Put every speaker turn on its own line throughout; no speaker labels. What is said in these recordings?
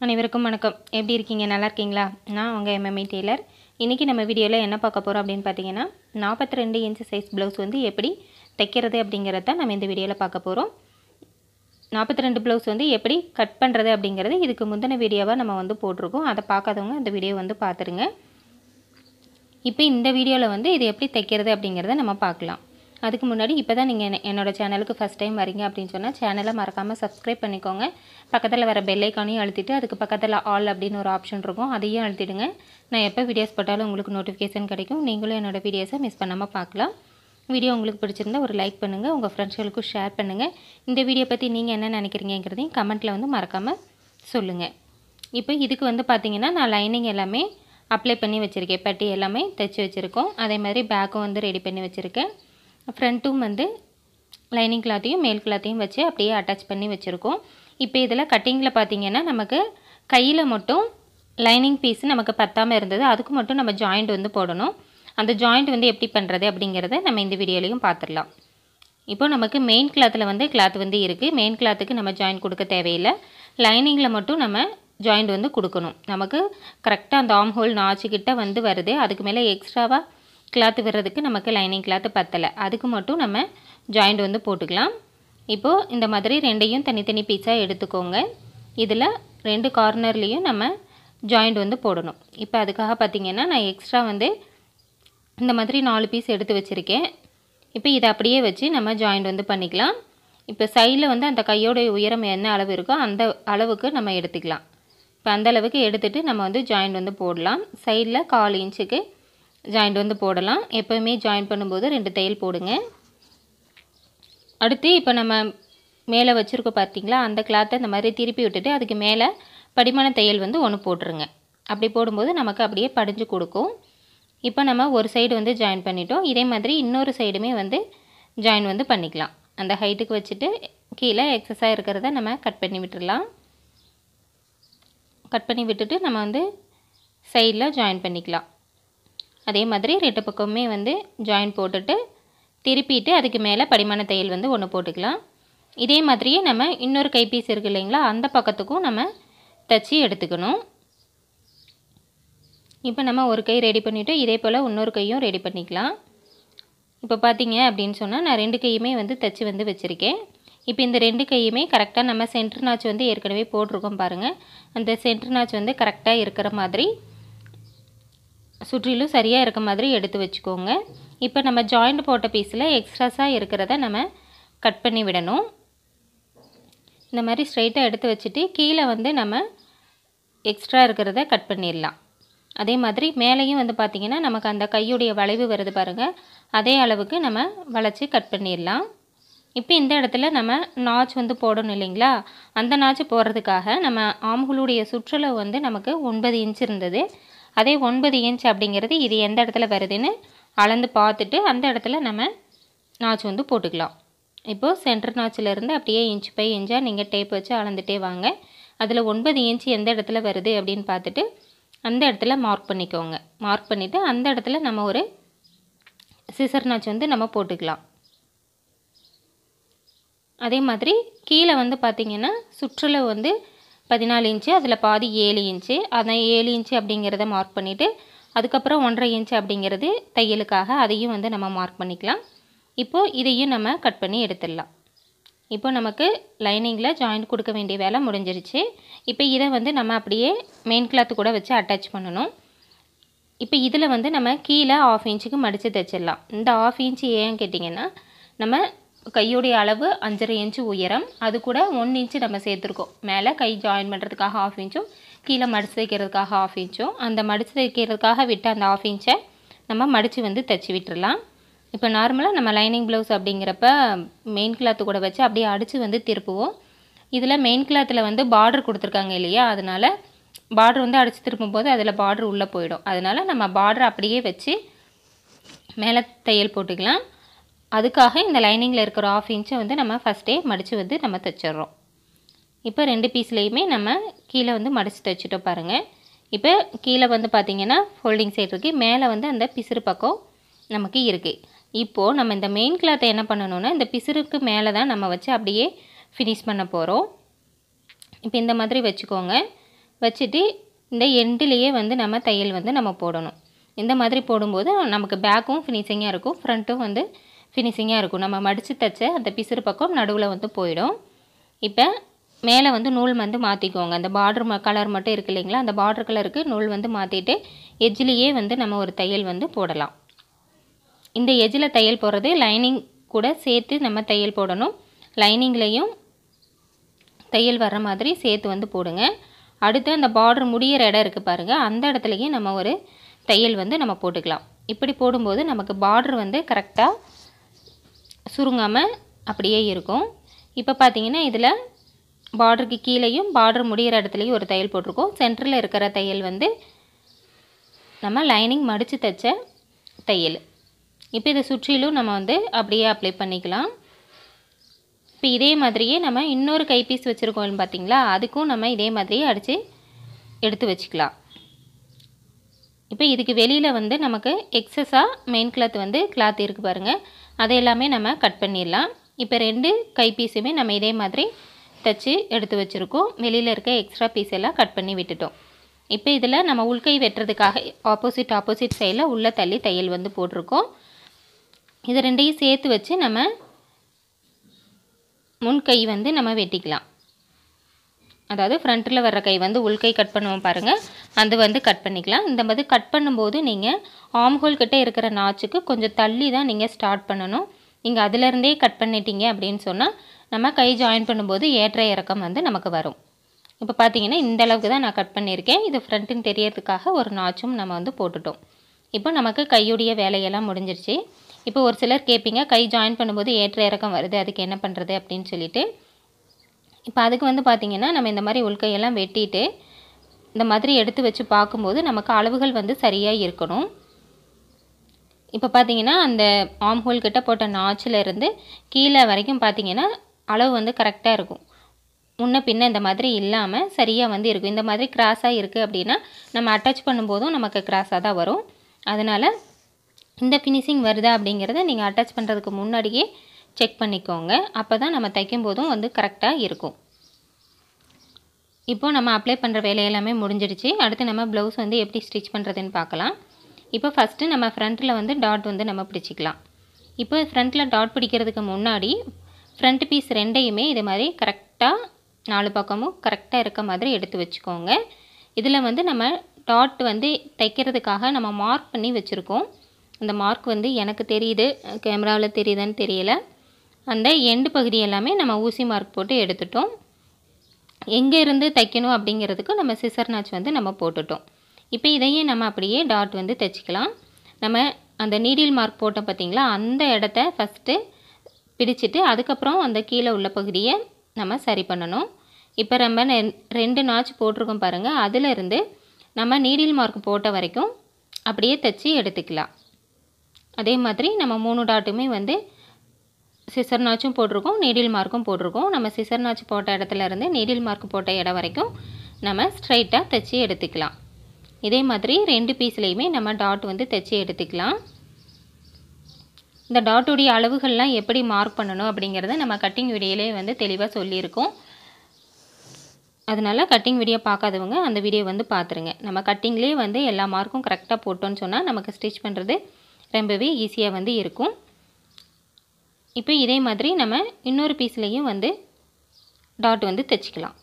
அனைவருக்கும் வணக்கம் எப்படி இருக்கீங்க நல்லா இருக்கீங்களா நான் உங்கள் எம்எம்இ டெய்லர் இன்றைக்கி நம்ம வீடியோவில் என்ன பார்க்க போகிறோம் அப்படின்னு பார்த்தீங்கன்னா நாற்பத்தி ரெண்டு இன்ச் சைஸ் ப்ளவுஸ் வந்து எப்படி தைக்கிறது அப்படிங்கிறத நம்ம இந்த வீடியோவில் பார்க்க போகிறோம் நாற்பத்தி ரெண்டு ப்ளவுஸ் வந்து எப்படி கட் பண்ணுறது அப்படிங்கிறது இதுக்கு முந்தின வீடியோவாக நம்ம வந்து போட்டிருக்கோம் அதை பார்க்காதவங்க இந்த வீடியோ வந்து பார்த்துருங்க இப்போ இந்த வீடியோவில் வந்து இது எப்படி தைக்கிறது அப்படிங்கிறத நம்ம பார்க்கலாம் அதுக்கு முன்னாடி இப்போ தான் நீங்கள் என்னோடய சேனலுக்கு ஃபஸ்ட் டைம் வரீங்க அப்படின்னு சொன்னால் சேனலை மறக்காமல் சப்ஸ்கிரைப் பண்ணிக்கோங்க பக்கத்தில் வர பெல் ஐக்கானையும் அழுத்திட்டு அதுக்கு பக்கத்தில் ஆல் அப்படின்னு ஒரு ஆப்ஷன் இருக்கும் அதையும் அழுத்திடுங்க நான் எப்போ வீடியோஸ் போட்டாலும் உங்களுக்கு நோட்டிஃபிகேஷன் கிடைக்கும் நீங்களும் என்னோடய வீடியோஸை மிஸ் பண்ணாமல் பார்க்கலாம் வீடியோ உங்களுக்கு பிடிச்சிருந்தா ஒரு லைக் பண்ணுங்கள் உங்கள் ஃப்ரெண்ட்ஸ்களுக்கும் ஷேர் பண்ணுங்கள் இந்த வீடியோ பற்றி நீங்கள் என்ன நினைக்கிறீங்கிறதையும் கமெண்ட்டில் வந்து மறக்காமல் சொல்லுங்கள் இப்போ இதுக்கு வந்து பார்த்தீங்கன்னா நான் லைனிங் எல்லாமே அப்ளை பண்ணி வச்சுருக்கேன் பட்டி எல்லாமே தைச்சி வச்சுருக்கோம் அதே மாதிரி பேக்கும் வந்து ரெடி பண்ணி வச்சுருக்கேன் ஃப்ரண்ட்டும் வந்து லைனிங் கிளாத்தையும் மேல் கிளாத்தையும் வச்சு அப்படியே அட்டாச் பண்ணி வச்சுருக்கோம் இப்போ இதில் கட்டிங்கில் பார்த்தீங்கன்னா நமக்கு கையில் மட்டும் லைனிங் பீஸ் நமக்கு பத்தாமல் இருந்தது அதுக்கு மட்டும் நம்ம ஜாயிண்ட் வந்து போடணும் அந்த ஜாயிண்ட் வந்து எப்படி பண்ணுறது அப்படிங்கிறத நம்ம இந்த வீடியோலையும் பார்த்துடலாம் இப்போ நமக்கு மெயின் கிளாத்தில் வந்து கிளாத் வந்து இருக்குது மெயின் கிளாத்துக்கு நம்ம ஜாயின் கொடுக்க தேவையில்லை லைனிங்கில் மட்டும் நம்ம ஜாயிண்ட் வந்து கொடுக்கணும் நமக்கு கரெக்டாக அந்த ஆம் ஹோல் நாச்சுக்கிட்ட வந்து வருது அதுக்கு மேலே எக்ஸ்ட்ராவாக கிளாத் விடுறதுக்கு நமக்கு லைனிங் கிளாத்து பத்தலை அதுக்கு மட்டும் நம்ம ஜாயிண்ட் வந்து போட்டுக்கலாம் இப்போது இந்த மாதிரி ரெண்டையும் தனித்தனி பீஸாக எடுத்துக்கோங்க இதில் ரெண்டு கார்னர்லேயும் நம்ம ஜாயிண்ட் வந்து போடணும் இப்போ அதுக்காக பார்த்திங்கன்னா நான் எக்ஸ்ட்ரா வந்து இந்த மாதிரி நாலு பீஸ் எடுத்து வச்சுருக்கேன் இப்போ இதை அப்படியே வச்சு நம்ம ஜாயிண்ட் வந்து பண்ணிக்கலாம் இப்போ சைடில் வந்து அந்த கையோட உயரம் என்ன அளவு இருக்கோ அந்த அளவுக்கு நம்ம எடுத்துக்கலாம் இப்போ அந்த அளவுக்கு எடுத்துகிட்டு நம்ம வந்து ஜாயிண்ட் வந்து போடலாம் சைடில் கால் இன்ச்சுக்கு ஜாயிண்ட் வந்து போடலாம் எப்போவுமே ஜாயின் பண்ணும்போது ரெண்டு தையல் போடுங்க அடுத்து இப்போ நம்ம மேலே வச்சுருக்கோம் பார்த்தீங்களா அந்த கிளாத்தை இந்த மாதிரி திருப்பி விட்டுட்டு அதுக்கு மேலே படிமான தையல் வந்து ஒன்று போட்டுருங்க அப்படி போடும்போது நமக்கு அப்படியே படிஞ்சு கொடுக்கும் இப்போ நம்ம ஒரு சைடு வந்து ஜாயின் பண்ணிட்டோம் இதே மாதிரி இன்னொரு சைடுமே வந்து ஜாயின் வந்து பண்ணிக்கலாம் அந்த ஹைட்டுக்கு வச்சுட்டு கீழே எக்ஸஸாக இருக்கிறத நம்ம கட் பண்ணி விட்டுடலாம் கட் பண்ணி விட்டுட்டு நம்ம வந்து சைடில் ஜாயின் பண்ணிக்கலாம் அதே மாதிரி ரெண்டு பக்கமுமே வந்து ஜாயின் போட்டுட்டு திருப்பிட்டு அதுக்கு மேலே படிமான தையல் வந்து ஒன்று போட்டுக்கலாம் இதே மாதிரியே நம்ம இன்னொரு கைப்பீஸ் இருக்குது இல்லைங்களா அந்த பக்கத்துக்கும் நம்ம தச்சு எடுத்துக்கணும் இப்போ நம்ம ஒரு கை ரெடி பண்ணிவிட்டு இதே போல் இன்னொரு கையும் ரெடி பண்ணிக்கலாம் இப்போ பார்த்தீங்க அப்படின்னு சொன்னால் நான் ரெண்டு கையுமே வந்து தைச்சி வந்து வச்சுருக்கேன் இப்போ இந்த ரெண்டு கையுமே கரெக்டாக நம்ம சென்டர் நாச் வந்து ஏற்கனவே போட்டிருக்கோம் பாருங்கள் அந்த சென்டர் நாச் வந்து கரெக்டாக இருக்கிற மாதிரி சுற்றிலும் சரியாக இருக்க மாதிரி எடுத்து வச்சுக்கோங்க இப்போ நம்ம ஜாயிண்ட் போட்ட பீஸில் எக்ஸ்ட்ராஸாக இருக்கிறத நம்ம கட் பண்ணி விடணும் இந்த மாதிரி ஸ்ட்ரைட்டாக எடுத்து வச்சுட்டு கீழே வந்து நம்ம எக்ஸ்ட்ரா இருக்கிறத கட் பண்ணிடலாம் அதே மாதிரி மேலேயும் வந்து பார்த்திங்கன்னா நமக்கு அந்த கையுடைய வளைவு வருது பாருங்கள் அதே அளவுக்கு நம்ம வளைச்சி கட் பண்ணிடலாம் இப்போ இந்த இடத்துல நம்ம நாச் வந்து போடணும் இல்லைங்களா அந்த நாச் போடுறதுக்காக நம்ம ஆம்களுடைய சுற்றளவு வந்து நமக்கு ஒன்பது இன்ச் இருந்தது அதே ஒன்பது இன்ச் அப்படிங்கிறது இது எந்த இடத்துல வருதுன்னு அளந்து பார்த்துட்டு அந்த இடத்துல நம்ம நாச் வந்து போட்டுக்கலாம் இப்போது சென்டர் நாச்சிலேருந்து அப்படியே இன்ச் பை இன்ச்சாக நீங்கள் டேப் வச்சு அளந்துட்டே வாங்க அதில் ஒன்பது இன்ச் எந்த இடத்துல வருது அப்படின்னு பார்த்துட்டு அந்த இடத்துல மார்க் பண்ணிக்கோங்க மார்க் பண்ணிவிட்டு அந்த இடத்துல நம்ம ஒரு சிசர் நாச் வந்து நம்ம போட்டுக்கலாம் அதே மாதிரி கீழே வந்து பார்த்திங்கன்னா சுற்றளவு வந்து பதினாலு இன்ச்சு அதில் பாதி ஏழு இன்ச்சு அதை ஏழு இன்ச்சு அப்படிங்கிறத மார்க் பண்ணிவிட்டு அதுக்கப்புறம் ஒன்றரை இன்ச்சு அப்படிங்கிறது தையலுக்காக அதையும் வந்து நம்ம மார்க் பண்ணிக்கலாம் இப்போது இதையும் நம்ம கட் பண்ணி எடுத்துடலாம் இப்போ நமக்கு லைனிங்கில் ஜாயிண்ட் கொடுக்க வேண்டிய வேலை முடிஞ்சிருச்சு இப்போ இதை வந்து நம்ம அப்படியே மெயின் கிளாத்து கூட வச்சு அட்டாச் பண்ணணும் இப்போ இதில் வந்து நம்ம கீழே ஆஃப் இன்ச்சுக்கு மடித்து தைச்சிடலாம் இந்த ஆஃப் இன்ச்சு ஏன்னு கேட்டிங்கன்னா நம்ம கையுடைய அளவு அஞ்சரை இன்ச்சு உயரம் அது கூட ஒன் இன்ச்சு நம்ம சேர்த்துருக்கோம் மேலே கை ஜாயின் பண்ணுறதுக்காக ஆஃப் இன்ச்சும் கீழே மடித்து தைக்கிறதுக்காக ஆஃப் இன்ச்சும் அந்த மடித்து தைக்கிறதுக்காக விட்ட அந்த ஆஃப் இன்ச்சை நம்ம மடித்து வந்து தைச்சி விட்டுறலாம் இப்போ நார்மலாக நம்ம லைனிங் ப்ளவுஸ் அப்படிங்கிறப்ப மெயின் கிளாத்து கூட வச்சு அப்படியே அடித்து வந்து திருப்புவோம் இதில் மெயின் கிளாத்தில் வந்து பார்டர் கொடுத்துருக்காங்க இல்லையா அதனால் பார்டர் வந்து அடித்து திருப்பும்போது அதில் பார்டர் உள்ளே போயிடும் அதனால் நம்ம பார்டர் அப்படியே வச்சு மேலே தையல் போட்டுக்கலாம் அதுக்காக இந்த லைனிங்கில் இருக்கிற ஆஃப் இன்ச்சை வந்து நம்ம ஃபஸ்ட்டே மடித்து வந்து நம்ம தைச்சிட்றோம் இப்போ ரெண்டு பீஸ்லேயுமே நம்ம கீழே வந்து மடித்து தைச்சிட்டோம் பாருங்கள் இப்போ கீழே வந்து பார்த்திங்கன்னா ஃபோல்டிங் சைடு இருக்குது மேலே வந்து அந்த பிசுறு பக்கம் நமக்கு இருக்குது இப்போது நம்ம இந்த மெயின் கிளாத்தை என்ன பண்ணணும்னா இந்த பிசுறுக்கு மேலே தான் நம்ம வச்சு அப்படியே ஃபினிஷ் பண்ண போகிறோம் இப்போ இந்த மாதிரி வச்சுக்கோங்க வச்சுட்டு இந்த எண்டுலேயே வந்து நம்ம தையல் வந்து நம்ம போடணும் இந்த மாதிரி போடும்போது நமக்கு பேக்கும் ஃபினிஷிங்காக இருக்கும் ஃப்ரண்ட்டும் வந்து ஃபினிஷிங்காக இருக்கும் நம்ம மடித்து தைச்ச அந்த பிசுறு பக்கம் நடுவில் வந்து போயிடும் இப்போ மேலே வந்து நூல் வந்து மாற்றிக்கோங்க அந்த பார்டர் கலர் மட்டும் இருக்கு இல்லைங்களா அந்த பார்டர் கலருக்கு நூல் வந்து மாற்றிட்டு எஜ்ஜிலேயே வந்து நம்ம ஒரு தையல் வந்து போடலாம் இந்த எஜ்ஜில் தையல் போடுறது லைனிங் கூட சேர்த்து நம்ம தையல் போடணும் லைனிங்லேயும் தையல் வர்ற மாதிரி சேர்த்து வந்து போடுங்க அடுத்து அந்த பார்டர் முடியிற இடம் இருக்குது பாருங்கள் அந்த இடத்துலையும் நம்ம ஒரு தையல் வந்து நம்ம போட்டுக்கலாம் இப்படி போடும்போது நமக்கு பார்டர் வந்து கரெக்டாக சுருங்காமல் அப்படியே இருக்கும் இப்போ பார்த்தீங்கன்னா இதில் பார்டருக்கு கீழேயும் பார்டர் முடிகிற இடத்துலையும் ஒரு தையல் போட்டிருக்கோம் சென்டரில் இருக்கிற தையல் வந்து நம்ம லைனிங் மடித்து தைச்ச தையல் இப்போ இதை சுற்றிலும் நம்ம வந்து அப்படியே அப்ளை பண்ணிக்கலாம் இப்போ இதே மாதிரியே நம்ம இன்னொரு கைப்பீஸ் வச்சுருக்கோம் பார்த்தீங்களா அதுக்கும் நம்ம இதே மாதிரியே அடித்து எடுத்து வச்சுக்கலாம் இப்போ இதுக்கு வெளியில் வந்து நமக்கு எக்ஸஸாக மெயின் கிளாத் வந்து கிளாத் இருக்குது பாருங்கள் அதை எல்லாமே நம்ம கட் பண்ணிடலாம் இப்போ ரெண்டு கைப்பீஸுமே நம்ம இதே மாதிரி தைச்சி எடுத்து வச்சுருக்கோம் வெளியில் இருக்க எக்ஸ்ட்ரா பீஸ் எல்லாம் கட் பண்ணி விட்டுட்டோம் இப்போ இதில் நம்ம உள்கை வெட்டுறதுக்காக ஆப்போசிட் ஆப்போசிட் சைடில் உள்ள தள்ளி தையல் வந்து போட்டிருக்கோம் இது ரெண்டையும் சேர்த்து வச்சு நம்ம முன்கை வந்து நம்ம வெட்டிக்கலாம் அதாவது ஃப்ரண்ட்டில் வர்ற கை வந்து உள்கை கட் பண்ணுவோம் பாருங்கள் அது வந்து கட் பண்ணிக்கலாம் இந்த மாதிரி கட் பண்ணும்போது நீங்கள் ஆம்ஹோல் கிட்டே இருக்கிற நாச்சுக்கு கொஞ்சம் தள்ளி தான் நீங்கள் ஸ்டார்ட் பண்ணணும் நீங்கள் அதிலேருந்தே கட் பண்ணிட்டீங்க அப்படின்னு சொன்னால் நம்ம கை ஜாயின் பண்ணும்போது ஏற்ற இறக்கம் வந்து நமக்கு வரும் இப்போ பார்த்தீங்கன்னா இந்த அளவுக்கு தான் நான் கட் பண்ணியிருக்கேன் இது ஃப்ரண்ட்டுன்னு தெரியறதுக்காக ஒரு நாச்சும் நம்ம வந்து போட்டுட்டோம் இப்போ நமக்கு கையுடைய வேலையெல்லாம் முடிஞ்சிருச்சு இப்போ ஒரு சிலர் கேட்பீங்க கை ஜாயின் பண்ணும்போது ஏற்ற இறக்கம் வருது அதுக்கு என்ன பண்ணுறது அப்படின்னு சொல்லிட்டு இப்போ அதுக்கு வந்து பார்த்திங்கன்னா நம்ம இந்த மாதிரி உள்கையெல்லாம் வெட்டிட்டு இந்த மாதிரி எடுத்து வச்சு பார்க்கும்போது நமக்கு அளவுகள் வந்து சரியாக இருக்கணும் இப்போ பார்த்தீங்கன்னா அந்த ஆம் ஹோல் கிட்ட போட்ட நாச்சில் இருந்து கீழே வரைக்கும் பார்த்தீங்கன்னா அளவு வந்து கரெக்டாக இருக்கும் முன்ன பின்ன இந்த மாதிரி இல்லாமல் சரியாக வந்து இருக்கும் இந்த மாதிரி கிராஸாக இருக்குது அப்படின்னா நம்ம அட்டாச் பண்ணும்போதும் நமக்கு கிராஸாக தான் வரும் அதனால் இந்த ஃபினிஷிங் வருதா அப்படிங்கிறத நீங்கள் அட்டாச் பண்ணுறதுக்கு முன்னாடியே செக் பண்ணிக்கோங்க அப்போ தான் நம்ம தைக்கும் போதும் வந்து கரெக்டாக இருக்கும் இப்போ நம்ம அப்ளை பண்ணுற வேலையெல்லாமே முடிஞ்சிடுச்சு அடுத்து நம்ம ப்ளவுஸ் வந்து எப்படி ஸ்டிச் பண்ணுறதுன்னு பார்க்கலாம் இப்போ ஃபஸ்ட்டு நம்ம ஃப்ரண்ட்டில் வந்து டாட் வந்து நம்ம பிடிச்சிக்கலாம் இப்போ ஃப்ரண்ட்டில் டாட் பிடிக்கிறதுக்கு முன்னாடி ஃப்ரண்ட் பீஸ் ரெண்டையுமே இது மாதிரி கரெக்டாக நாலு பக்கமும் கரெக்டாக இருக்க மாதிரி எடுத்து வச்சுக்கோங்க இதில் வந்து நம்ம டாட் வந்து தைக்கிறதுக்காக நம்ம மார்க் பண்ணி வச்சுருக்கோம் அந்த மார்க் வந்து எனக்கு தெரியுது கேமராவில் தெரியுதான்னு தெரியல அந்த எண்டு பகுதி எல்லாமே நம்ம ஊசி மார்க் போட்டு எடுத்துட்டோம் எங்கே இருந்து தைக்கணும் அப்படிங்கிறதுக்கு நம்ம சிசர் நாச் வந்து நம்ம போட்டுட்டோம் இப்போ இதையே நம்ம அப்படியே டாட் வந்து தைச்சிக்கலாம் நம்ம அந்த நீடில் மார்க் போட்டோம் பார்த்தீங்களா அந்த இடத்த ஃபஸ்ட்டு பிடிச்சிட்டு அதுக்கப்புறம் அந்த கீழே உள்ள பகுதியை நம்ம சரி பண்ணணும் இப்போ நம்ம நெ- ரெண்டு நாச் போட்டிருக்கோம் பாருங்கள் அதிலிருந்து நம்ம நீடில் மார்க் போட்ட வரைக்கும் அப்படியே தைச்சி எடுத்துக்கலாம் அதே மாதிரி நம்ம மூணு டாட்டுமே வந்து சிசர் நாச்சும் போட்டிருக்கோம் நீடில் மார்க்கும் போட்டிருக்கோம் நம்ம சிசர் நாச்சு போட்ட இடத்துல இருந்து நீடில் மார்க் போட்ட இடம் வரைக்கும் நம்ம ஸ்ட்ரைட்டாக தைச்சி எடுத்துக்கலாம் இதே மாதிரி ரெண்டு பீஸ்லேயுமே நம்ம டாட் வந்து தைச்சி எடுத்துக்கலாம் இந்த டாட்டுடைய அளவுகள்லாம் எப்படி மார்க் பண்ணணும் அப்படிங்கிறத நம்ம கட்டிங் வீடியோலே வந்து தெளிவாக சொல்லியிருக்கோம் அதனால் கட்டிங் வீடியோ பார்க்காதவங்க அந்த வீடியோ வந்து பார்த்துருங்க நம்ம கட்டிங்லேயே வந்து எல்லா மார்க்கும் கரெக்டாக போட்டோன்னு சொன்னால் நமக்கு ஸ்டிச் பண்ணுறது ரொம்பவே ஈஸியாக வந்து இருக்கும் இப்போ இதே மாதிரி நம்ம இன்னொரு பீஸ்லேயும் வந்து டாட் வந்து தைச்சிக்கலாம்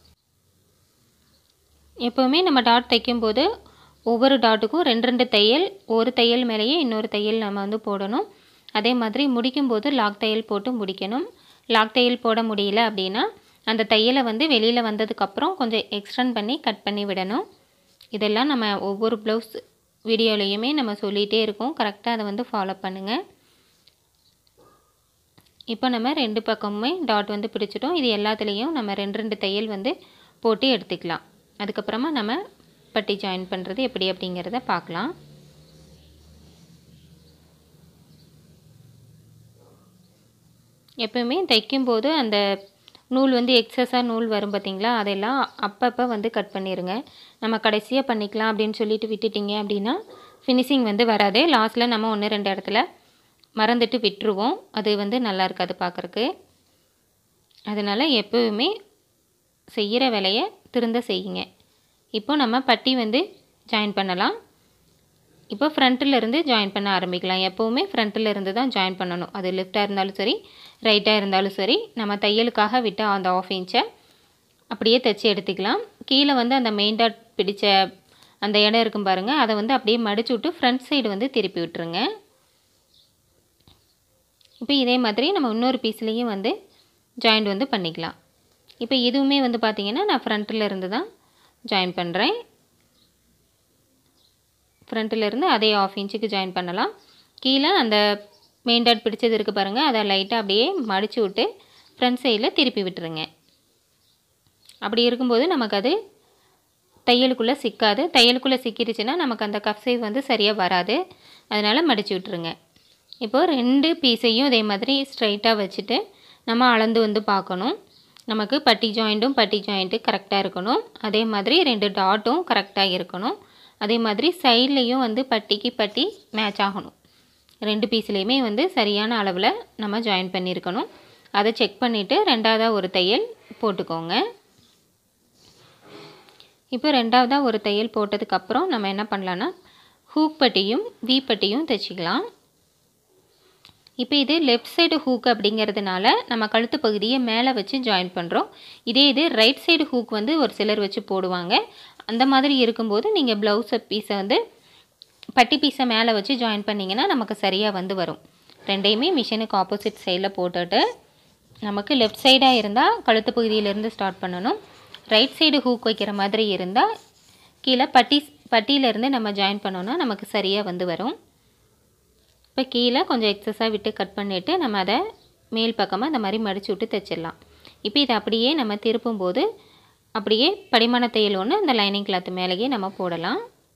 எப்போவுமே நம்ம டாட் தைக்கும்போது ஒவ்வொரு டாட்டுக்கும் ரெண்டு ரெண்டு தையல் ஒரு தையல் மேலேயே இன்னொரு தையல் நம்ம வந்து போடணும் அதே மாதிரி முடிக்கும்போது லாக் தையல் போட்டு முடிக்கணும் லாக் தையல் போட முடியல அப்படின்னா அந்த தையலை வந்து வெளியில் வந்ததுக்கப்புறம் கொஞ்சம் எக்ஸ்டெண்ட் பண்ணி கட் பண்ணி விடணும் இதெல்லாம் நம்ம ஒவ்வொரு ப்ளவுஸ் வீடியோலையுமே நம்ம சொல்லிகிட்டே இருக்கோம் கரெக்டாக அதை வந்து ஃபாலோ பண்ணுங்கள் இப்போ நம்ம ரெண்டு பக்கமுமே டாட் வந்து பிடிச்சிட்டோம் இது எல்லாத்துலேயும் நம்ம ரெண்டு ரெண்டு தையல் வந்து போட்டு எடுத்துக்கலாம் அதுக்கப்புறமா நம்ம பட்டி ஜாயின் பண்ணுறது எப்படி அப்படிங்கிறத பார்க்கலாம் எப்பவுமே தைக்கும்போது அந்த நூல் வந்து எக்ஸஸாக நூல் வரும் பார்த்தீங்களா அதெல்லாம் அப்பப்போ வந்து கட் பண்ணிடுங்க நம்ம கடைசியாக பண்ணிக்கலாம் அப்படின்னு சொல்லிட்டு விட்டுட்டீங்க அப்படின்னா ஃபினிஷிங் வந்து வராது லாஸ்ட்டில் நம்ம ஒன்று ரெண்டு இடத்துல மறந்துட்டு விட்டுருவோம் அது வந்து நல்லா இருக்காது பார்க்குறக்கு அதனால் எப்போவுமே செய்கிற வேலையை திருந்த செய்யுங்க இப்போ நம்ம பட்டி வந்து ஜாயின் பண்ணலாம் இப்போ ஃப்ரண்ட்டில் இருந்து ஜாயின் பண்ண ஆரம்பிக்கலாம் எப்போவுமே ஃப்ரண்ட்டில் இருந்து தான் ஜாயின் பண்ணணும் அது லெஃப்டாக இருந்தாலும் சரி ரைட்டாக இருந்தாலும் சரி நம்ம தையலுக்காக விட்ட அந்த ஆஃப் இன்ச்சை அப்படியே தைச்சி எடுத்துக்கலாம் கீழே வந்து அந்த மெயின் டாட் பிடிச்ச அந்த இடம் இருக்கும் பாருங்கள் அதை வந்து அப்படியே மடிச்சு விட்டு ஃப்ரண்ட் சைடு வந்து திருப்பி விட்டுருங்க இப்போ இதே மாதிரி நம்ம இன்னொரு பீஸ்லேயும் வந்து ஜாயிண்ட் வந்து பண்ணிக்கலாம் இப்போ இதுவுமே வந்து பார்த்திங்கன்னா நான் ஃப்ரண்ட்டில் இருந்து தான் ஜாயின் பண்ணுறேன் ஃப்ரண்ட்டில் இருந்து அதே ஆஃப் இன்ச்சுக்கு ஜாயின் பண்ணலாம் கீழே அந்த மெயின் டாட் பிடிச்சது இருக்குது பாருங்கள் அதை லைட்டாக அப்படியே மடித்து விட்டு ஃப்ரண்ட் சைடில் திருப்பி விட்டுருங்க அப்படி இருக்கும்போது நமக்கு அது தையலுக்குள்ளே சிக்காது தையலுக்குள்ளே சிக்கிடுச்சுன்னா நமக்கு அந்த கப் சைவ் வந்து சரியாக வராது அதனால் மடித்து விட்டுருங்க இப்போது ரெண்டு பீஸையும் இதே மாதிரி ஸ்ட்ரைட்டாக வச்சுட்டு நம்ம அளந்து வந்து பார்க்கணும் நமக்கு பட்டி ஜாயிண்ட்டும் பட்டி ஜாயிண்ட்டு கரெக்டாக இருக்கணும் அதே மாதிரி ரெண்டு டாட்டும் கரெக்டாக இருக்கணும் அதே மாதிரி சைட்லேயும் வந்து பட்டிக்கு பட்டி மேட்ச் ஆகணும் ரெண்டு பீஸ்லேயுமே வந்து சரியான அளவில் நம்ம ஜாயின் பண்ணியிருக்கணும் அதை செக் பண்ணிவிட்டு ரெண்டாவதாக ஒரு தையல் போட்டுக்கோங்க இப்போ ரெண்டாவதாக ஒரு தையல் போட்டதுக்கப்புறம் நம்ம என்ன பண்ணலான்னா ஹூக் பட்டியும் வி பட்டியும் தைச்சிக்கலாம் இப்போ இது லெஃப்ட் சைடு ஹூக் அப்படிங்கிறதுனால நம்ம கழுத்து பகுதியை மேலே வச்சு ஜாயின் பண்ணுறோம் இதே இது ரைட் சைடு ஹூக் வந்து ஒரு சிலர் வச்சு போடுவாங்க அந்த மாதிரி இருக்கும்போது நீங்கள் ப்ளவுஸை பீஸை வந்து பட்டி பீஸை மேலே வச்சு ஜாயின் பண்ணிங்கன்னா நமக்கு சரியாக வந்து வரும் ரெண்டையுமே மிஷினுக்கு ஆப்போசிட் சைடில் போட்டுட்டு நமக்கு லெஃப்ட் சைடாக இருந்தால் கழுத்து பகுதியிலேருந்து ஸ்டார்ட் பண்ணணும் ரைட் சைடு ஹூக் வைக்கிற மாதிரி இருந்தால் கீழே பட்டி பட்டியிலேருந்து நம்ம ஜாயின் பண்ணோன்னா நமக்கு சரியாக வந்து வரும் இப்போ கீழே கொஞ்சம் எக்ஸஸாக விட்டு கட் பண்ணிவிட்டு நம்ம அதை மேல் பக்கமாக இந்த மாதிரி மடித்து விட்டு தைச்சிடலாம் இப்போ இதை அப்படியே நம்ம திருப்பும்போது அப்படியே படிமான தையல் ஒன்று அந்த லைனிங் கிளாத் மேலேயே நம்ம போடலாம்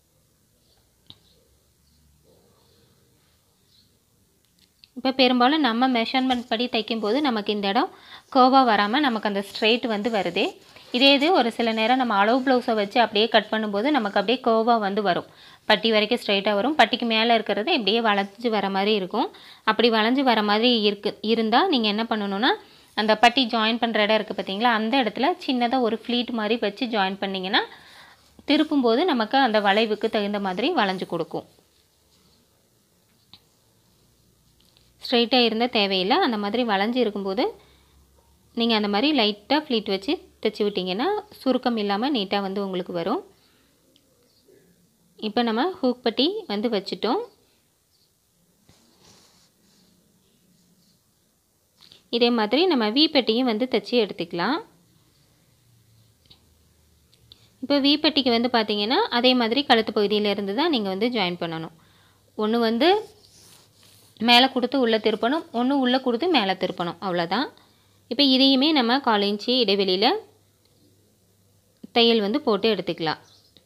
இப்போ பெரும்பாலும் நம்ம மெஷர்மெண்ட் படி தைக்கும்போது நமக்கு இந்த இடம் கோவாக வராமல் நமக்கு அந்த ஸ்ட்ரெயிட் வந்து வருது இதே இது ஒரு சில நேரம் நம்ம அளவு ப்ளவுஸை வச்சு அப்படியே கட் பண்ணும்போது நமக்கு அப்படியே கோவாக வந்து வரும் பட்டி வரைக்கும் ஸ்ட்ரைட்டாக வரும் பட்டிக்கு மேலே இருக்கிறது இப்படியே வளைஞ்சு வர மாதிரி இருக்கும் அப்படி வளைஞ்சு வர மாதிரி இருக்கு இருந்தால் நீங்கள் என்ன பண்ணணுன்னா அந்த பட்டி ஜாயின் பண்ணுற இடம் இருக்குது பார்த்தீங்களா அந்த இடத்துல சின்னதாக ஒரு ஃப்ளீட் மாதிரி வச்சு ஜாயின் பண்ணிங்கன்னா திருப்பும்போது நமக்கு அந்த வளைவுக்கு தகுந்த மாதிரி வளைஞ்சு கொடுக்கும் ஸ்ட்ரைட்டாக இருந்தால் தேவையில்லை அந்த மாதிரி வளைஞ்சு இருக்கும்போது நீங்கள் அந்த மாதிரி லைட்டாக ஃப்ளீட் வச்சு தைச்சி விட்டிங்கன்னா சுருக்கம் இல்லாமல் நீட்டாக வந்து உங்களுக்கு வரும் இப்போ நம்ம ஹூக் பட்டி வந்து வச்சுட்டோம் இதே மாதிரி நம்ம வி பெட்டியும் வந்து தைச்சி எடுத்துக்கலாம் இப்போ வி பெட்டிக்கு வந்து பார்த்தீங்கன்னா அதே மாதிரி கழுத்து பகுதியிலேருந்து தான் நீங்கள் வந்து ஜாயின் பண்ணணும் ஒன்று வந்து மேலே கொடுத்து உள்ளே திருப்பணும் ஒன்று உள்ளே கொடுத்து மேலே திருப்பணும் அவ்வளோதான் இப்போ இதையுமே நம்ம கால் இன்ச்சு இடைவெளியில் தையல் வந்து போட்டு எடுத்துக்கலாம்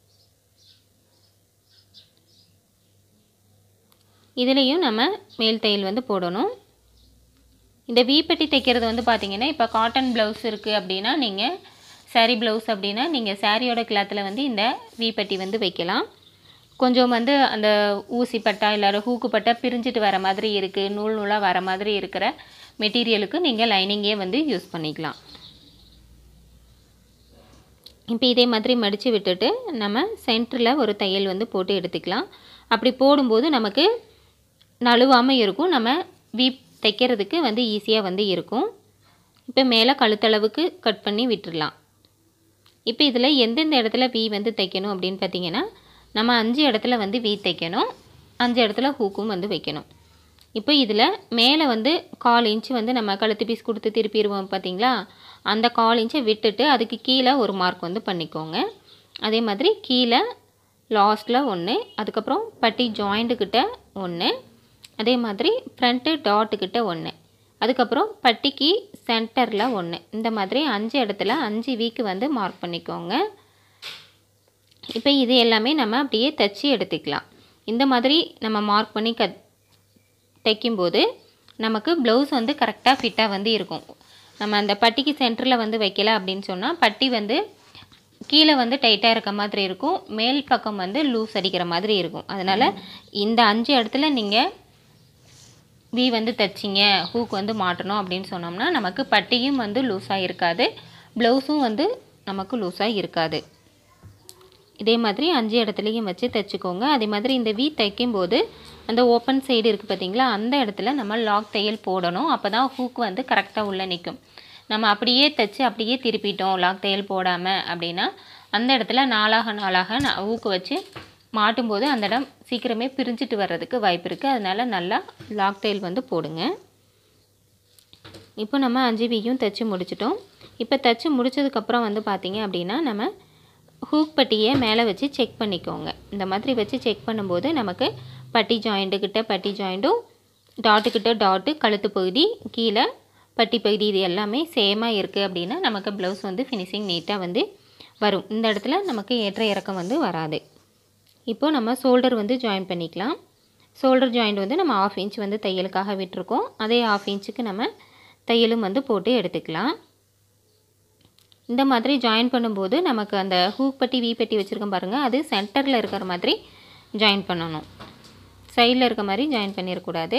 இதுலேயும் நம்ம மேல் தையல் வந்து போடணும் இந்த வீப்பட்டி தைக்கிறது வந்து பார்த்திங்கன்னா இப்போ காட்டன் ப்ளவுஸ் இருக்குது அப்படின்னா நீங்கள் சாரீ ப்ளவுஸ் அப்படின்னா நீங்கள் சாரியோட கிளாத்தில் வந்து இந்த வீப்பட்டி வந்து வைக்கலாம் கொஞ்சம் வந்து அந்த ஊசி பட்டா இல்லை ஹூக்கு பட்டா பிரிஞ்சுட்டு வர மாதிரி இருக்குது நூல் நூலாக வர மாதிரி இருக்கிற மெட்டீரியலுக்கு நீங்கள் லைனிங்கே வந்து யூஸ் பண்ணிக்கலாம் இப்போ இதே மாதிரி மடித்து விட்டுட்டு நம்ம சென்டரில் ஒரு தையல் வந்து போட்டு எடுத்துக்கலாம் அப்படி போடும்போது நமக்கு நழுவாமல் இருக்கும் நம்ம வீப் தைக்கிறதுக்கு வந்து ஈஸியாக வந்து இருக்கும் இப்போ மேலே கழுத்தளவுக்கு கட் பண்ணி விட்டுடலாம் இப்போ இதில் எந்தெந்த இடத்துல வி வந்து தைக்கணும் அப்படின்னு பார்த்தீங்கன்னா நம்ம அஞ்சு இடத்துல வந்து வி தைக்கணும் அஞ்சு இடத்துல ஹூக்கும் வந்து வைக்கணும் இப்போ இதில் மேலே வந்து கால் இன்ச்சு வந்து நம்ம கழுத்து பீஸ் கொடுத்து திருப்பிடுவோம் பார்த்தீங்களா அந்த கால் இன்ச்சை விட்டுட்டு அதுக்கு கீழே ஒரு மார்க் வந்து பண்ணிக்கோங்க அதே மாதிரி கீழே லாஸ்ட்டில் ஒன்று அதுக்கப்புறம் பட்டி ஜாயிண்ட்டுக்கிட்ட ஒன்று அதே மாதிரி ஃப்ரண்ட்டு டாட்டுக்கிட்ட ஒன்று அதுக்கப்புறம் பட்டிக்கு சென்டரில் ஒன்று இந்த மாதிரி அஞ்சு இடத்துல அஞ்சு வீக்கு வந்து மார்க் பண்ணிக்கோங்க இப்போ இது எல்லாமே நம்ம அப்படியே தைச்சி எடுத்துக்கலாம் இந்த மாதிரி நம்ம மார்க் பண்ணி க தைக்கும்போது நமக்கு ப்ளவுஸ் வந்து கரெக்டாக ஃபிட்டாக வந்து இருக்கும் நம்ம அந்த பட்டிக்கு சென்டரில் வந்து வைக்கல அப்படின்னு சொன்னால் பட்டி வந்து கீழே வந்து டைட்டாக இருக்க மாதிரி இருக்கும் மேல் பக்கம் வந்து லூஸ் அடிக்கிற மாதிரி இருக்கும் அதனால் இந்த அஞ்சு இடத்துல நீங்கள் வி வந்து தைச்சிங்க ஹூக் வந்து மாட்டணும் அப்படின்னு சொன்னோம்னா நமக்கு பட்டியும் வந்து லூஸாக இருக்காது ப்ளவுஸும் வந்து நமக்கு லூஸாக இருக்காது இதே மாதிரி அஞ்சு இடத்துலையும் வச்சு தைச்சிக்கோங்க அதே மாதிரி இந்த வி தைக்கும்போது அந்த ஓப்பன் சைடு இருக்குது பார்த்தீங்களா அந்த இடத்துல நம்ம லாக் தையல் போடணும் அப்போ தான் ஹூக் வந்து கரெக்டாக உள்ளே நிற்கும் நம்ம அப்படியே தைச்சு அப்படியே திருப்பிட்டோம் லாக் தையல் போடாமல் அப்படின்னா அந்த இடத்துல நாளாக நாளாக நான் ஊக்கு வச்சு மாட்டும்போது அந்த இடம் சீக்கிரமே பிரிஞ்சுட்டு வர்றதுக்கு வாய்ப்பு இருக்குது அதனால நல்லா லாக் தையல் வந்து போடுங்க இப்போ நம்ம அஞ்சு வியும் தைச்சி முடிச்சிட்டோம் இப்போ தைச்சி முடிச்சதுக்கப்புறம் வந்து பார்த்தீங்க அப்படின்னா நம்ம ஹூக் பட்டியை மேலே வச்சு செக் பண்ணிக்கோங்க இந்த மாதிரி வச்சு செக் பண்ணும்போது நமக்கு பட்டி ஜாயிண்ட்டுக்கிட்ட பட்டி ஜாயிண்ட்டும் டாட்டுக்கிட்ட டாட்டு கழுத்து பகுதி கீழே பட்டி பகுதி இது எல்லாமே சேமாக இருக்குது அப்படின்னா நமக்கு ப்ளவுஸ் வந்து ஃபினிஷிங் நீட்டாக வந்து வரும் இந்த இடத்துல நமக்கு ஏற்ற இறக்கம் வந்து வராது இப்போது நம்ம ஷோல்டர் வந்து ஜாயின் பண்ணிக்கலாம் ஷோல்டர் ஜாயிண்ட் வந்து நம்ம ஆஃப் இன்ச் வந்து தையலுக்காக விட்டுருக்கோம் அதே ஆஃப் இன்ச்சுக்கு நம்ம தையலும் வந்து போட்டு எடுத்துக்கலாம் இந்த மாதிரி ஜாயின் பண்ணும்போது நமக்கு அந்த ஹூக் பட்டி வி பட்டி வச்சுருக்கோம் பாருங்கள் அது சென்டரில் இருக்கிற மாதிரி ஜாயின் பண்ணணும் சைடில் இருக்க மாதிரி ஜாயின் பண்ணிடக்கூடாது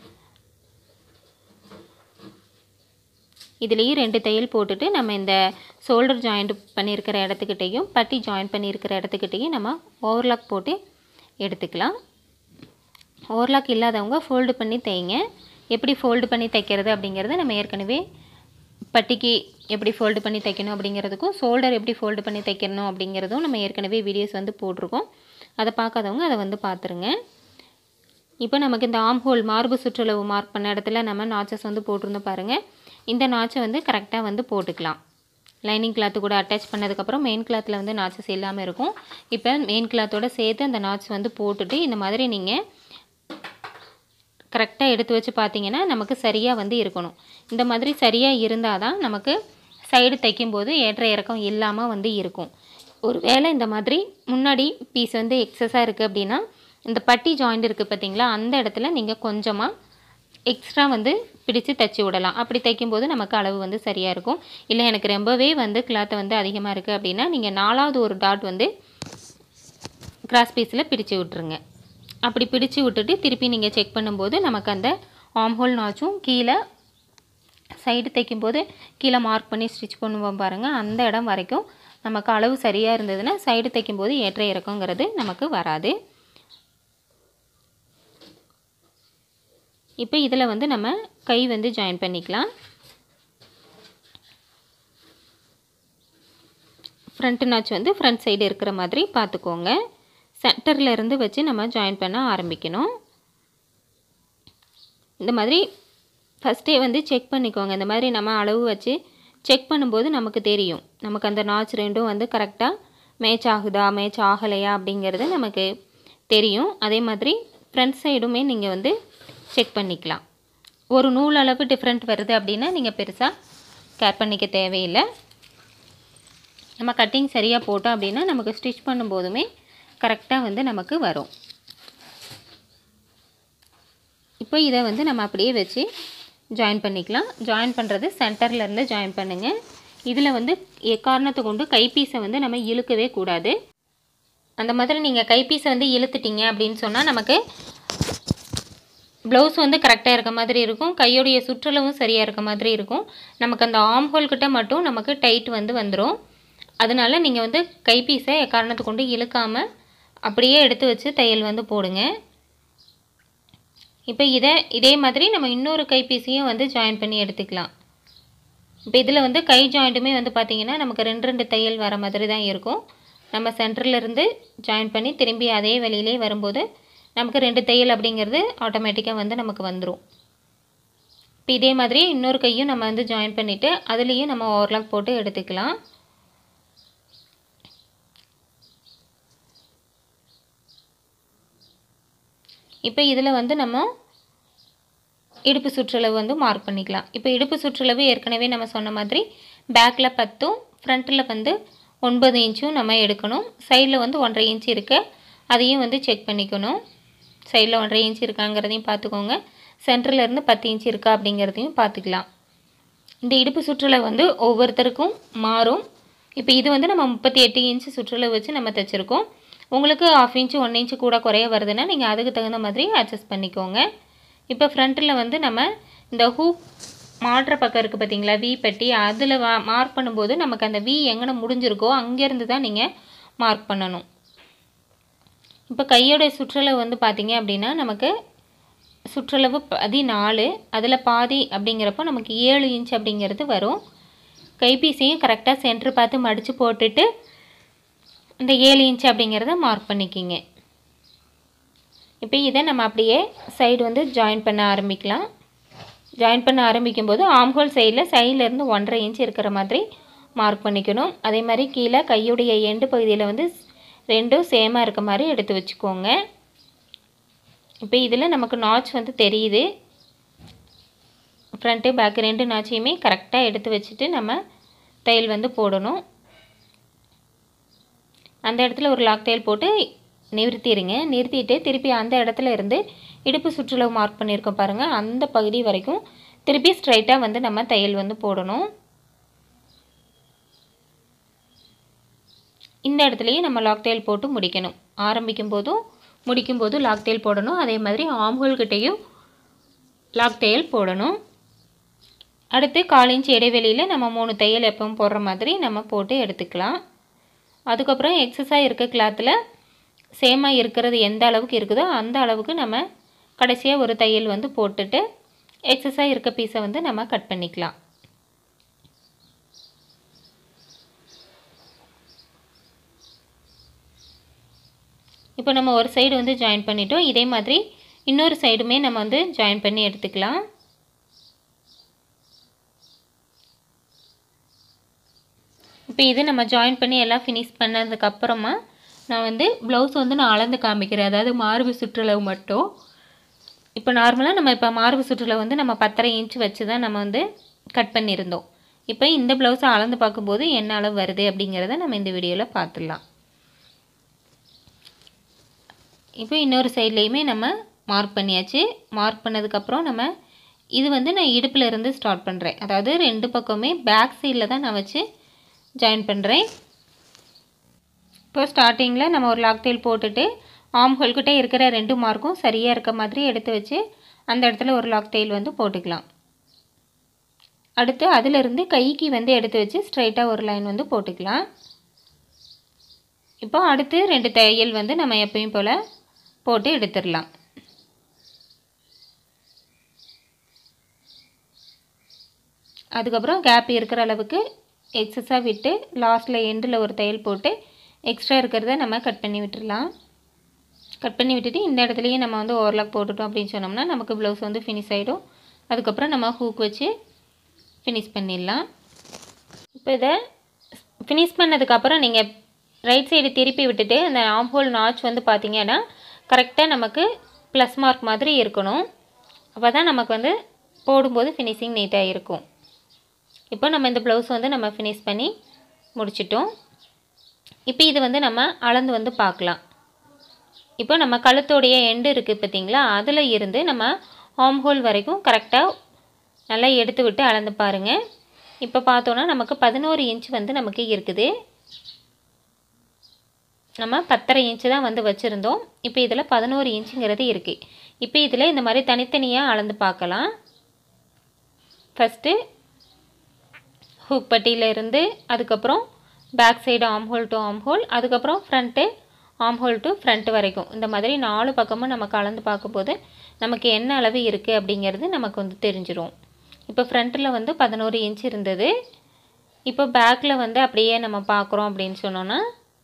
இதுலேயும் ரெண்டு தையல் போட்டுட்டு நம்ம இந்த ஷோல்டர் ஜாயிண்ட் பண்ணியிருக்கிற இடத்துக்கிட்டையும் பட்டி ஜாயின் பண்ணியிருக்கிற இடத்துக்கிட்டையும் நம்ம ஓவர்லாக் போட்டு எடுத்துக்கலாம் ஓவர்லாக் இல்லாதவங்க ஃபோல்டு பண்ணி தைங்க எப்படி ஃபோல்டு பண்ணி தைக்கிறது அப்படிங்கிறது நம்ம ஏற்கனவே பட்டிக்கு எப்படி ஃபோல்டு பண்ணி தைக்கணும் அப்படிங்கிறதுக்கும் ஷோல்டர் எப்படி ஃபோல்டு பண்ணி தைக்கணும் அப்படிங்கிறதும் நம்ம ஏற்கனவே வீடியோஸ் வந்து போட்டிருக்கோம் அதை பார்க்காதவங்க அதை வந்து பார்த்துருங்க இப்போ நமக்கு இந்த ஆம் ஹோல் மார்பு சுற்றளவு மார்க் பண்ண இடத்துல நம்ம நாச்சஸ் வந்து போட்டிருந்தோம் பாருங்கள் இந்த நாச்சை வந்து கரெக்டாக வந்து போட்டுக்கலாம் லைனிங் கிளாத்து கூட அட்டாச் பண்ணதுக்கப்புறம் மெயின் கிளாத்தில் வந்து நாச்சஸ் இல்லாமல் இருக்கும் இப்போ மெயின் கிளாத்தோட சேர்த்து அந்த நாட்ச் வந்து போட்டுட்டு இந்த மாதிரி நீங்கள் கரெக்டாக எடுத்து வச்சு பார்த்தீங்கன்னா நமக்கு சரியாக வந்து இருக்கணும் இந்த மாதிரி சரியாக இருந்தால் தான் நமக்கு சைடு தைக்கும்போது ஏற்ற இறக்கம் இல்லாமல் வந்து இருக்கும் ஒரு வேளை இந்த மாதிரி முன்னாடி பீஸ் வந்து எக்ஸஸாக இருக்குது அப்படின்னா இந்த பட்டி ஜாயிண்ட் இருக்குது பார்த்தீங்களா அந்த இடத்துல நீங்கள் கொஞ்சமாக எக்ஸ்ட்ரா வந்து பிடிச்சு தைச்சி விடலாம் அப்படி தைக்கும்போது நமக்கு அளவு வந்து சரியாக இருக்கும் இல்லை எனக்கு ரொம்பவே வந்து கிளாத்தை வந்து அதிகமாக இருக்குது அப்படின்னா நீங்கள் நாலாவது ஒரு டாட் வந்து கிராஸ் பீஸில் பிடிச்சு விட்ருங்க அப்படி பிடிச்சு விட்டுட்டு திருப்பி நீங்கள் செக் பண்ணும்போது நமக்கு அந்த ஆம் ஹோல் நாச்சும் கீழே சைடு தைக்கும்போது கீழே மார்க் பண்ணி ஸ்டிச் பண்ணுவோம் பாருங்கள் அந்த இடம் வரைக்கும் நமக்கு அளவு சரியாக இருந்ததுன்னா சைடு தைக்கும்போது ஏற்ற இறக்கங்கிறது நமக்கு வராது இப்போ இதில் வந்து நம்ம கை வந்து ஜாயின் பண்ணிக்கலாம் ஃப்ரண்ட் நாச் வந்து ஃப்ரண்ட் சைடு இருக்கிற மாதிரி பார்த்துக்கோங்க சென்டரில் இருந்து வச்சு நம்ம ஜாயின் பண்ண ஆரம்பிக்கணும் இந்த மாதிரி ஃபஸ்ட்டே வந்து செக் பண்ணிக்கோங்க இந்த மாதிரி நம்ம அளவு வச்சு செக் பண்ணும்போது நமக்கு தெரியும் நமக்கு அந்த நாச் ரெண்டும் வந்து கரெக்டாக மேட்ச் ஆகுதா மேட்ச் ஆகலையா அப்படிங்கிறது நமக்கு தெரியும் அதே மாதிரி ஃப்ரண்ட் சைடுமே நீங்கள் வந்து செக் பண்ணிக்கலாம் ஒரு நூல் அளவு டிஃப்ரெண்ட் வருது அப்படின்னா நீங்கள் பெருசாக கேர் பண்ணிக்க தேவையில்லை நம்ம கட்டிங் சரியாக போட்டோம் அப்படின்னா நமக்கு ஸ்டிச் பண்ணும்போதுமே கரெக்டாக வந்து நமக்கு வரும் இப்போ இதை வந்து நம்ம அப்படியே வச்சு ஜாயின் பண்ணிக்கலாம் ஜாயின் பண்ணுறது சென்டர்லேருந்து ஜாயின் பண்ணுங்கள் இதில் வந்து எக்காரணத்தை கொண்டு கைப்பீஸை வந்து நம்ம இழுக்கவே கூடாது அந்த மாதிரி நீங்கள் கைப்பீஸை வந்து இழுத்துட்டீங்க அப்படின்னு சொன்னால் நமக்கு ப்ளவுஸ் வந்து கரெக்டாக இருக்க மாதிரி இருக்கும் கையோடைய சுற்றளவும் சரியாக இருக்க மாதிரி இருக்கும் நமக்கு அந்த ஆம் ஹோல் கிட்ட மட்டும் நமக்கு டைட் வந்து வந்துடும் அதனால நீங்கள் வந்து கைப்பீஸை எக்காரணத்தை கொண்டு இழுக்காமல் அப்படியே எடுத்து வச்சு தையல் வந்து போடுங்க இப்போ இதை இதே மாதிரி நம்ம இன்னொரு கைப்பீஸையும் வந்து ஜாயின் பண்ணி எடுத்துக்கலாம் இப்போ இதில் வந்து கை ஜாயிண்ட்டுமே வந்து பார்த்திங்கன்னா நமக்கு ரெண்டு ரெண்டு தையல் வர மாதிரி தான் இருக்கும் நம்ம சென்டரில் இருந்து ஜாயின் பண்ணி திரும்பி அதே வழியிலே வரும்போது நமக்கு ரெண்டு தையல் அப்படிங்கிறது ஆட்டோமேட்டிக்காக வந்து நமக்கு வந்துடும் இப்போ இதே மாதிரி இன்னொரு கையும் நம்ம வந்து ஜாயின் பண்ணிவிட்டு அதுலேயும் நம்ம ஓவர்லாக் போட்டு எடுத்துக்கலாம் இப்போ இதில் வந்து நம்ம இடுப்பு சுற்றளவு வந்து மார்க் பண்ணிக்கலாம் இப்போ இடுப்பு சுற்றளவு ஏற்கனவே நம்ம சொன்ன மாதிரி பேக்கில் பத்தும் ஃப்ரண்ட்டில் வந்து ஒன்பது இன்ச்சும் நம்ம எடுக்கணும் சைடில் வந்து ஒன்றரை இன்ச் இருக்கு அதையும் வந்து செக் பண்ணிக்கணும் சைடில் ஒன்றரை இன்ச் இருக்காங்கிறதையும் பார்த்துக்கோங்க சென்டர்லேருந்து பத்து இன்ச் இருக்கா அப்படிங்கிறதையும் பார்த்துக்கலாம் இந்த இடுப்பு சுற்றளவு வந்து ஒவ்வொருத்தருக்கும் மாறும் இப்போ இது வந்து நம்ம முப்பத்தி எட்டு இன்ச்சு சுற்றளவு வச்சு நம்ம தைச்சிருக்கோம் உங்களுக்கு ஆஃப் இன்ச்சு ஒன் இன்ச்சு கூட குறைய வருதுன்னா நீங்கள் அதுக்கு தகுந்த மாதிரி அட்ஜஸ்ட் பண்ணிக்கோங்க இப்போ ஃப்ரண்ட்டில் வந்து நம்ம இந்த ஹூக் மாட்டுற பக்கம் இருக்குது பார்த்தீங்களா வி பட்டி அதில் மார்க் பண்ணும்போது நமக்கு அந்த வி எங்கே முடிஞ்சிருக்கோ அங்கேருந்து தான் நீங்கள் மார்க் பண்ணணும் இப்போ கையோட சுற்றளவு வந்து பார்த்திங்க அப்படின்னா நமக்கு சுற்றளவு பதினாலு அதில் பாதி அப்படிங்கிறப்போ நமக்கு ஏழு இன்ச் அப்படிங்கிறது வரும் கைபீஸையும் கரெக்டாக சென்ட்ரு பார்த்து மடித்து போட்டுட்டு இந்த ஏழு இன்ச் அப்படிங்கிறத மார்க் பண்ணிக்கிங்க இப்போ இதை நம்ம அப்படியே சைடு வந்து ஜாயின் பண்ண ஆரம்பிக்கலாம் ஜாயின் பண்ண ஆரம்பிக்கும் போது ஆம்ஹோல் சைடில் சைட்லேருந்து ஒன்றரை இன்ச் இருக்கிற மாதிரி மார்க் பண்ணிக்கணும் அதே மாதிரி கீழே கையுடைய எண்டு பகுதியில் வந்து ரெண்டும் சேமாக இருக்க மாதிரி எடுத்து வச்சுக்கோங்க இப்போ இதில் நமக்கு நாச் வந்து தெரியுது ஃப்ரண்ட்டு பேக்கு ரெண்டு நாச்சையுமே கரெக்டாக எடுத்து வச்சுட்டு நம்ம தையல் வந்து போடணும் அந்த இடத்துல ஒரு லாக் தையல் போட்டு நிறுத்திடுங்க நிறுத்திட்டு திருப்பி அந்த இடத்துல இருந்து இடுப்பு சுற்றுலவு மார்க் பண்ணியிருக்கோம் பாருங்கள் அந்த பகுதி வரைக்கும் திருப்பி ஸ்ட்ரைட்டாக வந்து நம்ம தையல் வந்து போடணும் இந்த இடத்துலையும் நம்ம லாக் தையல் போட்டு முடிக்கணும் ஆரம்பிக்கும் போதும் முடிக்கும் போதும் லாக் தையல் போடணும் அதே மாதிரி ஆம்ஹோல்கிட்டையும் லாக் தையல் போடணும் அடுத்து கால் இன்ச் இடைவெளியில் நம்ம மூணு தையல் எப்பவும் போடுற மாதிரி நம்ம போட்டு எடுத்துக்கலாம் அதுக்கப்புறம் எக்ஸஸாக இருக்க கிளாத்தில் சேமாக இருக்கிறது எந்த அளவுக்கு இருக்குதோ அந்த அளவுக்கு நம்ம கடைசியாக ஒரு தையல் வந்து போட்டுட்டு எக்ஸஸாக இருக்க பீஸை வந்து நம்ம கட் பண்ணிக்கலாம் இப்போ நம்ம ஒரு சைடு வந்து ஜாயின் பண்ணிட்டோம் இதே மாதிரி இன்னொரு சைடுமே நம்ம வந்து ஜாயின் பண்ணி எடுத்துக்கலாம் இப்போ இது நம்ம ஜாயின் பண்ணி எல்லாம் ஃபினிஷ் பண்ணதுக்கப்புறமா நான் வந்து ப்ளவுஸ் வந்து நான் அளந்து காமிக்கிறேன் அதாவது மார்பு சுற்றளவு மட்டும் இப்போ நார்மலாக நம்ம இப்போ மார்பு சுற்றளவு வந்து நம்ம பத்தரை இன்ச் வச்சு தான் நம்ம வந்து கட் பண்ணியிருந்தோம் இப்போ இந்த ப்ளவுஸை அளந்து பார்க்கும்போது என்ன அளவு வருது அப்படிங்கிறத நம்ம இந்த வீடியோவில் பார்த்துடலாம் இப்போ இன்னொரு சைட்லேயுமே நம்ம மார்க் பண்ணியாச்சு மார்க் பண்ணதுக்கப்புறம் நம்ம இது வந்து நான் இடுப்பில் இருந்து ஸ்டார்ட் பண்ணுறேன் அதாவது ரெண்டு பக்கமே பேக் சைடில் தான் நான் வச்சு ஜாயின் பண்ணுறேன் இப்போ ஸ்டார்டிங்கில் நம்ம ஒரு லாக் தையல் போட்டுட்டு ஆம் ஹோல்கிட்ட இருக்கிற ரெண்டு மார்க்கும் சரியாக இருக்க மாதிரி எடுத்து வச்சு அந்த இடத்துல ஒரு லாக் தையல் வந்து போட்டுக்கலாம் அடுத்து அதிலிருந்து கைக்கு வந்து எடுத்து வச்சு ஸ்ட்ரைட்டாக ஒரு லைன் வந்து போட்டுக்கலாம் இப்போ அடுத்து ரெண்டு தையல் வந்து நம்ம எப்பயும் போல் போட்டு எடுத்துடலாம் அதுக்கப்புறம் கேப் இருக்கிற அளவுக்கு எக்ஸஸாக விட்டு லாஸ்ட்டில் எண்டில் ஒரு தையல் போட்டு எக்ஸ்ட்ரா இருக்கிறத நம்ம கட் பண்ணி விட்டுடலாம் கட் பண்ணி விட்டுட்டு இந்த இடத்துலையும் நம்ம வந்து ஓவர்லாக் போட்டுட்டோம் அப்படின்னு சொன்னோம்னா நமக்கு ப்ளவுஸ் வந்து ஃபினிஷ் ஆகிடும் அதுக்கப்புறம் நம்ம ஹூக் வச்சு ஃபினிஷ் பண்ணிடலாம் இப்போ இதை ஃபினிஷ் பண்ணதுக்கப்புறம் நீங்கள் ரைட் சைடு திருப்பி விட்டுட்டு அந்த ஆம் ஹோல் நாச் வந்து பார்த்தீங்கன்னா கரெக்டாக நமக்கு ப்ளஸ் மார்க் மாதிரி இருக்கணும் அப்போ தான் நமக்கு வந்து போடும்போது ஃபினிஷிங் நீட்டாக இருக்கும் இப்போ நம்ம இந்த ப்ளவுஸ் வந்து நம்ம ஃபினிஷ் பண்ணி முடிச்சிட்டோம் இப்போ இது வந்து நம்ம அளந்து வந்து பார்க்கலாம் இப்போ நம்ம கழுத்தோடைய எண்டு இருக்குது பார்த்தீங்களா அதில் இருந்து நம்ம ஹோம் ஹோல் வரைக்கும் கரெக்டாக நல்லா எடுத்து விட்டு அளந்து பாருங்கள் இப்போ பார்த்தோன்னா நமக்கு பதினோரு இன்ச் வந்து நமக்கு இருக்குது நம்ம பத்தரை இன்ச்சு தான் வந்து வச்சுருந்தோம் இப்போ இதில் பதினோரு இன்ச்சுங்கிறது இருக்குது இப்போ இதில் இந்த மாதிரி தனித்தனியாக அளந்து பார்க்கலாம் ஃபஸ்ட்டு ஹூக் பட்டியிலேருந்து அதுக்கப்புறம் back side arm hole to arm hole அதுக்கப்புறம் front arm hole to front வரைக்கும் இந்த மாதிரி நாலு பக்கமும் நம்ம கலந்து பார்க்கும்போது நமக்கு என்ன அளவு இருக்குது அப்படிங்கிறது நமக்கு வந்து தெரிஞ்சிடும் இப்போ ஃப்ரண்ட்டில் வந்து பதினோரு இன்ச் இருந்தது இப்போ பேக்கில் வந்து அப்படியே நம்ம பார்க்குறோம் அப்படின்னு சொன்னோன்னா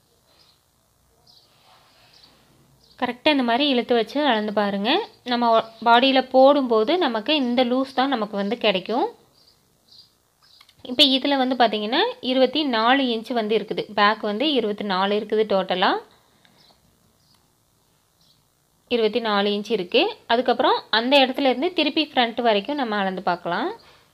கரெக்டாக இந்த மாதிரி இழுத்து வச்சு அளந்து பாருங்கள் நம்ம பாடியில் போடும்போது நமக்கு இந்த லூஸ் தான் நமக்கு வந்து கிடைக்கும் இப்போ இதில் வந்து பார்த்திங்கன்னா இருபத்தி நாலு இன்ச்சு வந்து இருக்குது பேக் வந்து இருபத்தி நாலு இருக்குது டோட்டலாக இருபத்தி நாலு இன்ச் இருக்குது அதுக்கப்புறம் அந்த இடத்துல இருந்து திருப்பி ஃப்ரண்ட் வரைக்கும் நம்ம அளந்து பார்க்கலாம்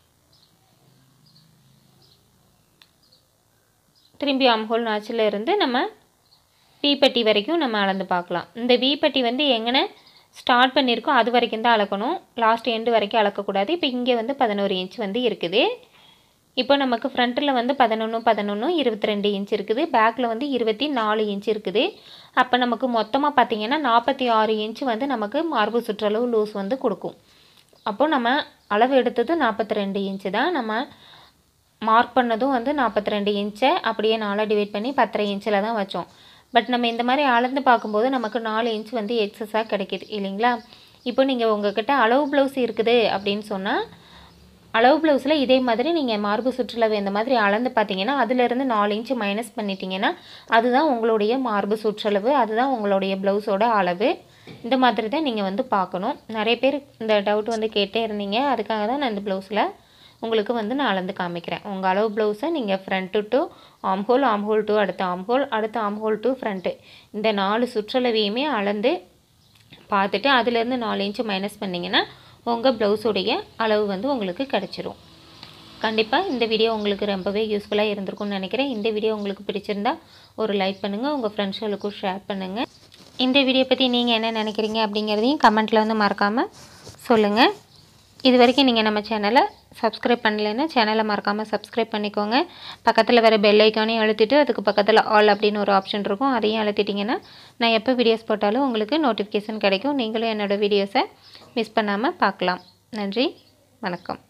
திரும்பி அம்ஹோல் நாச்சில் இருந்து நம்ம வீப்பட்டி வரைக்கும் நம்ம அளந்து பார்க்கலாம் இந்த வீப்பட்டி வந்து எங்கே ஸ்டார்ட் பண்ணியிருக்கோ அது வரைக்கும் தான் அளக்கணும் லாஸ்ட் எண்டு வரைக்கும் அளக்கக்கூடாது இப்போ இங்கே வந்து பதினோரு இன்ச் வந்து இருக்குது இப்போ நமக்கு ஃப்ரண்ட்டில் வந்து பதினொன்று பதினொன்று இருபத்தி ரெண்டு இன்ச் இருக்குது பேக்கில் வந்து இருபத்தி நாலு இன்ச் இருக்குது அப்போ நமக்கு மொத்தமாக பார்த்திங்கன்னா நாற்பத்தி ஆறு இன்ச் வந்து நமக்கு மார்பு சுற்றளவு லூஸ் வந்து கொடுக்கும் அப்போது நம்ம அளவு எடுத்தது நாற்பத்தி ரெண்டு இன்ச்சு தான் நம்ம மார்க் பண்ணதும் வந்து நாற்பத்தி ரெண்டு இன்ச்சை அப்படியே நாலாக டிவைட் பண்ணி பத்தரை இன்ச்சில் தான் வச்சோம் பட் நம்ம இந்த மாதிரி அளந்து பார்க்கும்போது நமக்கு நாலு இன்ச் வந்து எக்ஸஸாக கிடைக்கிது இல்லைங்களா இப்போ நீங்கள் உங்ககிட்ட அளவு ப்ளவுஸ் இருக்குது அப்படின்னு சொன்னால் அளவு ப்ளவுஸில் இதே மாதிரி நீங்கள் மார்பு சுற்றளவு இந்த மாதிரி அளந்து பார்த்தீங்கன்னா அதுலேருந்து நாலு இன்ச்சு மைனஸ் பண்ணிட்டீங்கன்னா அதுதான் உங்களுடைய மார்பு சுற்றளவு அதுதான் உங்களுடைய ப்ளவுஸோட அளவு இந்த மாதிரி தான் நீங்கள் வந்து பார்க்கணும் நிறைய பேர் இந்த டவுட் வந்து கேட்டே இருந்தீங்க அதுக்காக தான் நான் இந்த ப்ளவுஸில் உங்களுக்கு வந்து நான் அளந்து காமிக்கிறேன் உங்கள் அளவு ப்ளவுஸை நீங்கள் front to armhole armhole to அடுத்த ஆம்ஹோல் அடுத்த ஆம்ஹோல் டு ஃப்ரண்ட்டு இந்த நாலு சுற்றளவையுமே அளந்து பார்த்துட்டு அதுலேருந்து நாலு இன்ச்சு மைனஸ் பண்ணிங்கன்னா உங்கள் ப்ளவுஸுடைய அளவு வந்து உங்களுக்கு கிடச்சிரும் கண்டிப்பாக இந்த வீடியோ உங்களுக்கு ரொம்பவே யூஸ்ஃபுல்லாக இருந்திருக்கும்னு நினைக்கிறேன் இந்த வீடியோ உங்களுக்கு பிடிச்சிருந்தா ஒரு லைக் பண்ணுங்கள் உங்கள் ஃப்ரெண்ட்ஸ்களுக்கும் ஷேர் பண்ணுங்கள் இந்த வீடியோ பற்றி நீங்கள் என்ன நினைக்கிறீங்க அப்படிங்கிறதையும் கமெண்ட்டில் வந்து மறக்காமல் சொல்லுங்கள் இது வரைக்கும் நீங்கள் நம்ம சேனலை சப்ஸ்கிரைப் பண்ணலைன்னா சேனலை மறக்காமல் சப்ஸ்கிரைப் பண்ணிக்கோங்க பக்கத்தில் வர பெல் ஐக்கானையும் அழுத்திட்டு அதுக்கு பக்கத்தில் ஆல் அப்படின்னு ஒரு ஆப்ஷன் இருக்கும் அதையும் அழுத்திட்டிங்கன்னா நான் எப்போ வீடியோஸ் போட்டாலும் உங்களுக்கு நோட்டிஃபிகேஷன் கிடைக்கும் நீங்களும் என்னோடய வீடியோஸை மிஸ் பண்ணாமல் பார்க்கலாம் நன்றி வணக்கம்